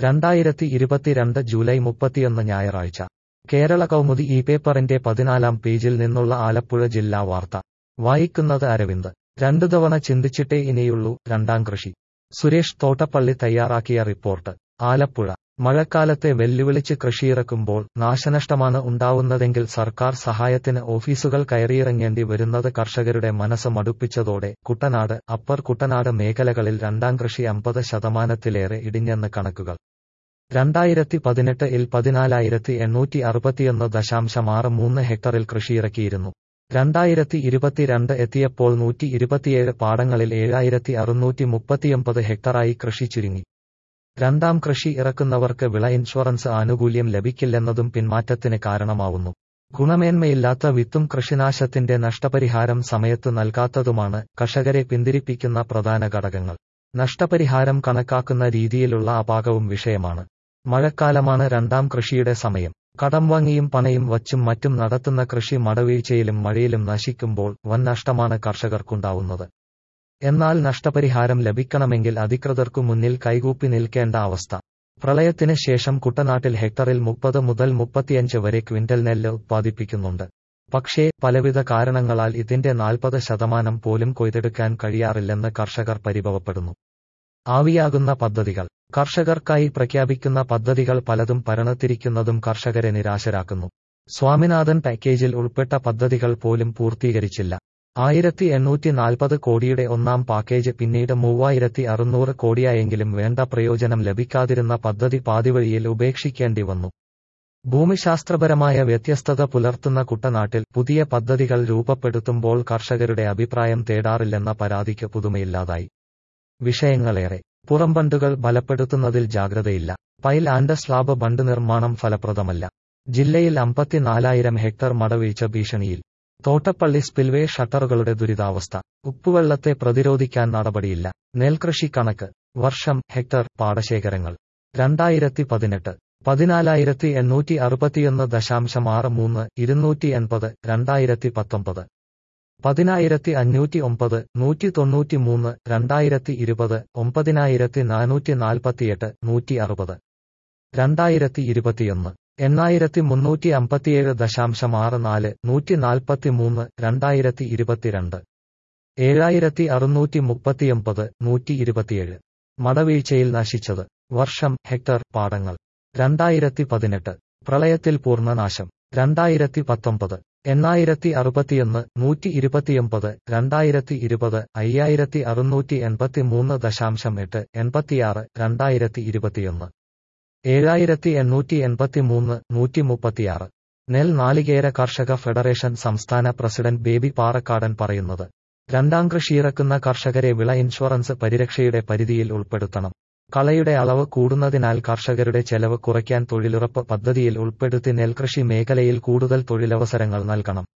രണ്ടായിരത്തി ഇരുപത്തിരണ്ട് ജൂലൈ മുപ്പത്തിയൊന്ന് ഞായറാഴ്ച കേരള കൗമുദി ഈ പേപ്പറിന്റെ പതിനാലാം പേജിൽ നിന്നുള്ള ആലപ്പുഴ ജില്ലാ വാർത്ത വായിക്കുന്നത് അരവിന്ദ് രണ്ടു തവണ ചിന്തിച്ചിട്ടേ ഇനിയുള്ളൂ രണ്ടാം കൃഷി സുരേഷ് തോട്ടപ്പള്ളി തയ്യാറാക്കിയ റിപ്പോർട്ട് ആലപ്പുഴ മഴക്കാലത്തെ വെല്ലുവിളിച്ച് കൃഷിയിറക്കുമ്പോൾ നാശനഷ്ടമാണ് ഉണ്ടാവുന്നതെങ്കിൽ സർക്കാർ സഹായത്തിന് ഓഫീസുകൾ കയറിയിറങ്ങേണ്ടി വരുന്നത് കർഷകരുടെ മനസ്സ് മടുപ്പിച്ചതോടെ കുട്ടനാട് അപ്പർ കുട്ടനാട് മേഖലകളിൽ രണ്ടാം കൃഷി അമ്പത് ശതമാനത്തിലേറെ ഇടിഞ്ഞെന്ന് കണക്കുകൾ രണ്ടായിരത്തി പതിനെട്ട് ഇൽ പതിനാലായിരത്തി എണ്ണൂറ്റി അറുപത്തിയൊന്ന് ദശാംശം ആറ് മൂന്ന് ഹെക്ടറിൽ കൃഷിയിറക്കിയിരുന്നു രണ്ടായിരത്തി ഇരുപത്തിരണ്ട് എത്തിയപ്പോൾ നൂറ്റി ഇരുപത്തിയേഴ് പാടങ്ങളിൽ ഏഴായിരത്തി അറുന്നൂറ്റി മുപ്പത്തിയൊമ്പത് ഹെക്ടറായി കൃഷി ചുരുങ്ങി രണ്ടാം കൃഷി ഇറക്കുന്നവർക്ക് വിള ഇൻഷുറൻസ് ആനുകൂല്യം ലഭിക്കില്ലെന്നതും പിന്മാറ്റത്തിന് കാരണമാവുന്നു ഗുണമേന്മയില്ലാത്ത വിത്തും കൃഷിനാശത്തിന്റെ നഷ്ടപരിഹാരം സമയത്ത് നൽകാത്തതുമാണ് കർഷകരെ പിന്തിരിപ്പിക്കുന്ന പ്രധാന ഘടകങ്ങൾ നഷ്ടപരിഹാരം കണക്കാക്കുന്ന രീതിയിലുള്ള അപാകവും വിഷയമാണ് മഴക്കാലമാണ് രണ്ടാം കൃഷിയുടെ സമയം കടം വാങ്ങിയും പണയും വച്ചും മറ്റും നടത്തുന്ന കൃഷി മടവീഴ്ചയിലും മഴയിലും നശിക്കുമ്പോൾ വൻ നഷ്ടമാണ് കർഷകർക്കുണ്ടാവുന്നത് എന്നാൽ നഷ്ടപരിഹാരം ലഭിക്കണമെങ്കിൽ അധികൃതർക്കു മുന്നിൽ കൈകൂപ്പി നിൽക്കേണ്ട അവസ്ഥ പ്രളയത്തിന് ശേഷം കുട്ടനാട്ടിൽ ഹെക്ടറിൽ മുപ്പത് മുതൽ മുപ്പത്തിയഞ്ച് വരെ ക്വിന്റൽ നെല്ല് ഉത്പാദിപ്പിക്കുന്നുണ്ട് പക്ഷേ പലവിധ കാരണങ്ങളാൽ ഇതിന്റെ നാൽപ്പത് ശതമാനം പോലും കൊയ്തെടുക്കാൻ കഴിയാറില്ലെന്ന് കർഷകർ പരിഭവപ്പെടുന്നു ആവിയാകുന്ന പദ്ധതികൾ കർഷകർക്കായി പ്രഖ്യാപിക്കുന്ന പദ്ധതികൾ പലതും പരണത്തിരിക്കുന്നതും കർഷകരെ നിരാശരാക്കുന്നു സ്വാമിനാഥൻ പാക്കേജിൽ ഉൾപ്പെട്ട പദ്ധതികൾ പോലും പൂർത്തീകരിച്ചില്ല ആയിരത്തി എണ്ണൂറ്റി നാൽപ്പത് കോടിയുടെ ഒന്നാം പാക്കേജ് പിന്നീട് മൂവായിരത്തി അറുന്നൂറ് കോടിയായെങ്കിലും വേണ്ട പ്രയോജനം ലഭിക്കാതിരുന്ന പദ്ധതി പാതിവഴിയിൽ ഉപേക്ഷിക്കേണ്ടി വന്നു ഭൂമിശാസ്ത്രപരമായ വ്യത്യസ്തത പുലർത്തുന്ന കുട്ടനാട്ടിൽ പുതിയ പദ്ധതികൾ രൂപപ്പെടുത്തുമ്പോൾ കർഷകരുടെ അഭിപ്രായം തേടാറില്ലെന്ന പരാതിക്ക് പുതുമയില്ലാതായി വിഷയങ്ങളേറെ പുറംബണ്ടുകൾ ബലപ്പെടുത്തുന്നതിൽ ജാഗ്രതയില്ല പൈൽ ആൻഡ് സ്ലാബ് ബണ്ട് നിർമ്മാണം ഫലപ്രദമല്ല ജില്ലയിൽ അമ്പത്തിനാലായിരം ഹെക്ടർ മടവീഴ്ച ഭീഷണിയിൽ തോട്ടപ്പള്ളി സ്പിൽവേ ഷട്ടറുകളുടെ ദുരിതാവസ്ഥ ഉപ്പുവെള്ളത്തെ പ്രതിരോധിക്കാൻ നടപടിയില്ല നെൽകൃഷി കണക്ക് വർഷം ഹെക്ടർ പാടശേഖരങ്ങൾ രണ്ടായിരത്തി പതിനെട്ട് പതിനാലായിരത്തി എണ്ണൂറ്റി അറുപത്തിയൊന്ന് ദശാംശം ആറ് മൂന്ന് ഇരുന്നൂറ്റി എൺപത് രണ്ടായിരത്തി പത്തൊമ്പത് പതിനായിരത്തി അഞ്ഞൂറ്റി ഒമ്പത് നൂറ്റി തൊണ്ണൂറ്റി മൂന്ന് രണ്ടായിരത്തി ഇരുപത് ഒമ്പതിനായിരത്തി നാനൂറ്റി നാൽപ്പത്തിയെട്ട് നൂറ്റി അറുപത് രണ്ടായിരത്തി ഇരുപത്തിയൊന്ന് എണ്ണായിരത്തി മുന്നൂറ്റി അമ്പത്തിയേഴ് ദശാംശം ആറ് നാല് നൂറ്റി നാൽപ്പത്തി മൂന്ന് രണ്ടായിരത്തി ഇരുപത്തിരണ്ട് ഏഴായിരത്തി അറുന്നൂറ്റി മുപ്പത്തിയൊമ്പത് നൂറ്റി ഇരുപത്തിയേഴ് മടവീഴ്ചയിൽ നശിച്ചത് വർഷം ഹെക്ടർ പാടങ്ങൾ രണ്ടായിരത്തി പതിനെട്ട് പ്രളയത്തിൽ പൂർണ്ണനാശം രണ്ടായിരത്തി പത്തൊമ്പത് എണ്ണായിരത്തി അറുപത്തിയൊന്ന് നൂറ്റി ഇരുപത്തിയൊമ്പത് രണ്ടായിരത്തി ഇരുപത് അയ്യായിരത്തി അറുന്നൂറ്റി എൺപത്തി മൂന്ന് ദശാംശം എട്ട് എൺപത്തിയാറ് രണ്ടായിരത്തി ഇരുപത്തിയൊന്ന് ഏഴായിരത്തി എണ്ണൂറ്റി എൺപത്തി മൂന്ന് നൂറ്റി മുപ്പത്തിയാറ് നെൽ നാളികേര കർഷക ഫെഡറേഷൻ സംസ്ഥാന പ്രസിഡന്റ് ബേബി പാറക്കാടൻ പറയുന്നത് രണ്ടാം കൃഷിയിറക്കുന്ന കർഷകരെ വിള ഇൻഷുറൻസ് പരിരക്ഷയുടെ പരിധിയിൽ ഉൾപ്പെടുത്തണം കളയുടെ അളവ് കൂടുന്നതിനാൽ കർഷകരുടെ ചെലവ് കുറയ്ക്കാൻ തൊഴിലുറപ്പ് പദ്ധതിയിൽ ഉൾപ്പെടുത്തി നെൽകൃഷി മേഖലയിൽ കൂടുതൽ തൊഴിലവസരങ്ങൾ നൽകണം